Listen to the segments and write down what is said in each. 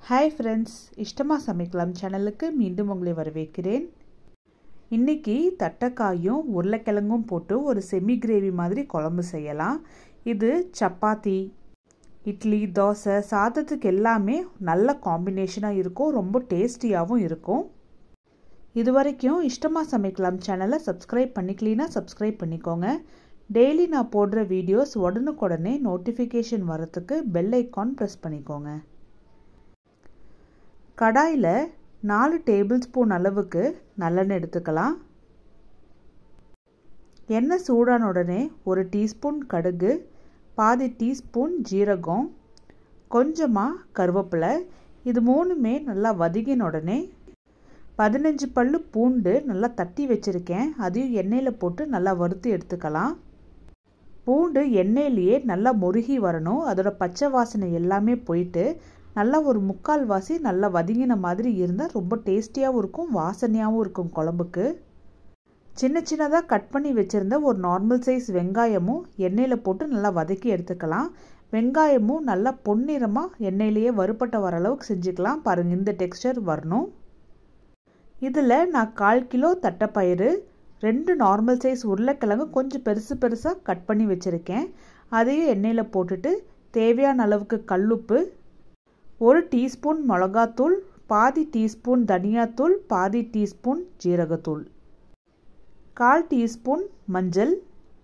hi friends இஷ்டமாக சமைக்கலாம் சேனலுக்கு மீண்டும் உங்களை வரவேற்கிறேன் இன்றைக்கி தட்டைக்காயும் உருளைக்கிழங்கும் போட்டு ஒரு செமி கிரேவி மாதிரி குழம்பு செய்யலாம் இது சப்பாத்தி இட்லி தோசை சாதத்துக்கு எல்லாமே நல்ல காம்பினேஷனாக இருக்கும் ரொம்ப டேஸ்டியாகவும் இருக்கும் இது வரைக்கும் இஷ்டமாக சமைக்கலாம் சேனலை சப்ஸ்கிரைப் பண்ணிக்கலினா சப்ஸ்கிரைப் பண்ணிக்கோங்க டெய்லி நான் போடுற வீடியோஸ் உடனுக்குடனே நோட்டிஃபிகேஷன் வரத்துக்கு பெல் ஐக்கான் ப்ரெஸ் பண்ணிக்கோங்க கடாயில் நாலு டேபிள் ஸ்பூன் அளவுக்கு நல்லெண்ணெய் எடுத்துக்கலாம் எண்ணெய் சூடான உடனே ஒரு டீஸ்பூன் கடுகு பாதி டீஸ்பூன் ஜீரகம் கொஞ்சமாக கருவேப்பிலை இது மூணுமே நல்லா வதங்கின உடனே பதினஞ்சு பல்லு பூண்டு நல்லா தட்டி வச்சுருக்கேன் அதையும் எண்ணெயில் போட்டு நல்லா வறுத்து எடுத்துக்கலாம் பூண்டு எண்ணெயிலேயே நல்லா முருகி வரணும் அதோட பச்சை வாசனை எல்லாமே போயிட்டு நல்லா ஒரு முக்கால் வாசி நல்லா வதங்கின மாதிரி இருந்தால் ரொம்ப டேஸ்டியாகவும் இருக்கும் வாசனையாகவும் இருக்கும் குழம்புக்கு சின்ன சின்னதாக கட் பண்ணி வச்சுருந்த ஒரு நார்மல் சைஸ் வெங்காயமும் எண்ணெயில் போட்டு நல்லா வதக்கி எடுத்துக்கலாம் வெங்காயமும் நல்லா பொன்னிறமாக எண்ணெயிலேயே வறுப்பட்ட வர அளவுக்கு செஞ்சுக்கலாம் பாருங்கள் இந்த டெக்ஸ்டர் வரணும் இதில் நான் கால் கிலோ தட்டைப்பயிறு ரெண்டு நார்மல் சைஸ் உருளைக்கிழங்கு கொஞ்சம் பெருசு பெருசாக கட் பண்ணி வச்சுருக்கேன் அதையும் எண்ணெயில் போட்டுட்டு தேவையான அளவுக்கு கல்லுப்பு ஒரு டீஸ்பூன் மிளகாத்தூள் பாதி டீஸ்பூன் தனியாத்தூள் பாதி டீஸ்பூன் ஜீரகத்தூள் கால் டீஸ்பூன் மஞ்சள்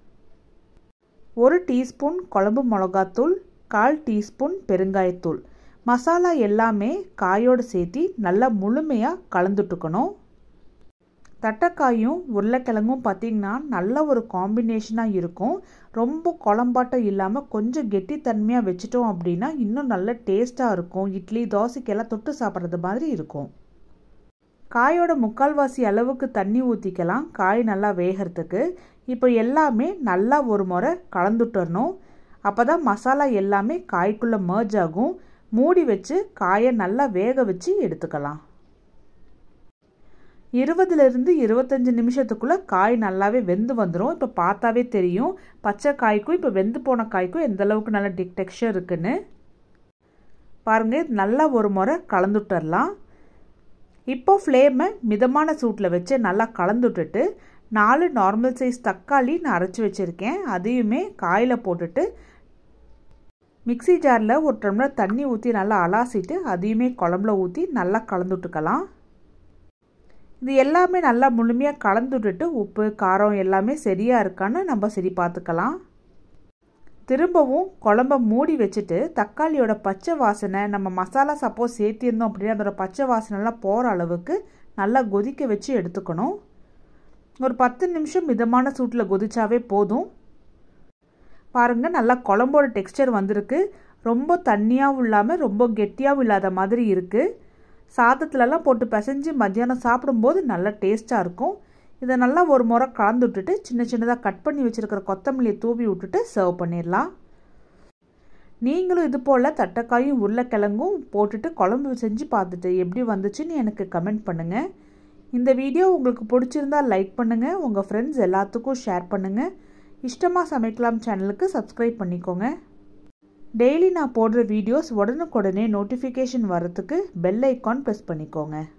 ஒரு டீஸ்பூன் குழம்பு மிளகாத்தூள் கால் டீஸ்பூன் பெருங்காயத்தூள் மசாலா எல்லாமே காயோடு சேர்த்தி நல்லா முழுமையாக கலந்துட்டுக்கணும் தட்டைக்காயும் உருளைக்கிழங்கும் பார்த்திங்கன்னா நல்ல ஒரு காம்பினேஷனாக இருக்கும் ரொம்ப குழம்பாட்டம் இல்லாமல் கொஞ்சம் கெட்டித்தன்மையாக வச்சுட்டோம் அப்படின்னா இன்னும் நல்ல டேஸ்ட்டாக இருக்கும் இட்லி தோசைக்கெல்லாம் தொட்டு சாப்பிட்றது மாதிரி இருக்கும் காயோட முக்கால்வாசி அளவுக்கு தண்ணி ஊற்றிக்கலாம் காய் நல்லா வேகிறதுக்கு இப்போ எல்லாமே நல்லா ஒரு முறை கலந்துட்டுறணும் அப்போ தான் மசாலா எல்லாமே காய்க்குள்ளே மர்ஜ் ஆகும் மூடி வச்சு காயை நல்லா வேக வச்சு எடுத்துக்கலாம் இருபதுலேருந்து இருபத்தஞ்சி நிமிஷத்துக்குள்ளே காய் நல்லாவே வெந்து வந்துடும் இப்போ பார்த்தாவே தெரியும் பச்சை காய்க்கும் இப்போ வெந்து போன காய்க்கும் எந்த அளவுக்கு நல்ல டிக் டெக்ஸ்சர் இருக்குன்னு பாருங்கள் நல்லா ஒரு முறை கலந்துட்டுறலாம் இப்போ ஃப்ளேமை மிதமான சூட்டில் வச்சு நல்லா கலந்துட்டுட்டு நாலு நார்மல் சைஸ் தக்காளி நான் அரைச்சி வச்சுருக்கேன் அதையுமே காயில் போட்டுட்டு மிக்சி ஜாரில் ஒரு டம்ளர் தண்ணி ஊற்றி நல்லா அலாசிட்டு அதையுமே குழம்புல ஊற்றி நல்லா கலந்துட்டுக்கலாம் இது எல்லாமே நல்லா முழுமையாக கலந்து விட்டுட்டு உப்பு காரம் எல்லாமே சரியாக இருக்கான்னு நம்ம சரி பார்த்துக்கலாம் திரும்பவும் குழம்ப மூடி வச்சுட்டு தக்காளியோட பச்சை வாசனை நம்ம மசாலா சப்போஸ் சேர்த்திருந்தோம் அப்படின்னா அதோட பச்சை வாசனைலாம் போகிற அளவுக்கு நல்லா கொதிக்க வச்சு எடுத்துக்கணும் ஒரு பத்து நிமிஷம் மிதமான சூட்டில் கொதிச்சாவே போதும் பாருங்கள் நல்லா குழம்போட டெக்ஸ்டர் வந்திருக்கு ரொம்ப தண்ணியாகவும் இல்லாமல் ரொம்ப கெட்டியாகவும் இல்லாத மாதிரி இருக்குது சாதத்துலலாம் போட்டு பிசைஞ்சு மத்தியானம் சாப்பிடும்போது நல்லா டேஸ்ட்டாக இருக்கும் இதை நல்லா ஒரு முறை கலந்து விட்டுட்டு சின்ன சின்னதாக கட் பண்ணி வச்சுருக்கிற கொத்தமல்லியை தூவி விட்டுட்டு சர்வ் பண்ணிடலாம் நீங்களும் இது போல் தட்டைக்காயும் உருளைக்கிழங்கும் போட்டுட்டு குழம்பு செஞ்சு பார்த்துட்டு எப்படி வந்துச்சுன்னு எனக்கு கமெண்ட் பண்ணுங்கள் இந்த வீடியோ உங்களுக்கு பிடிச்சிருந்தா லைக் பண்ணுங்கள் உங்கள் ஃப்ரெண்ட்ஸ் எல்லாத்துக்கும் ஷேர் பண்ணுங்கள் இஷ்டமாக சமைக்கலாம் சேனலுக்கு சப்ஸ்கிரைப் பண்ணிக்கோங்க டெய்லி நான் போடுற வீடியோஸ் உடனுக்குடனே நோட்டிஃபிகேஷன் வரத்துக்கு பெல் ஐக்கான் ப்ரெஸ் பண்ணிக்கோங்க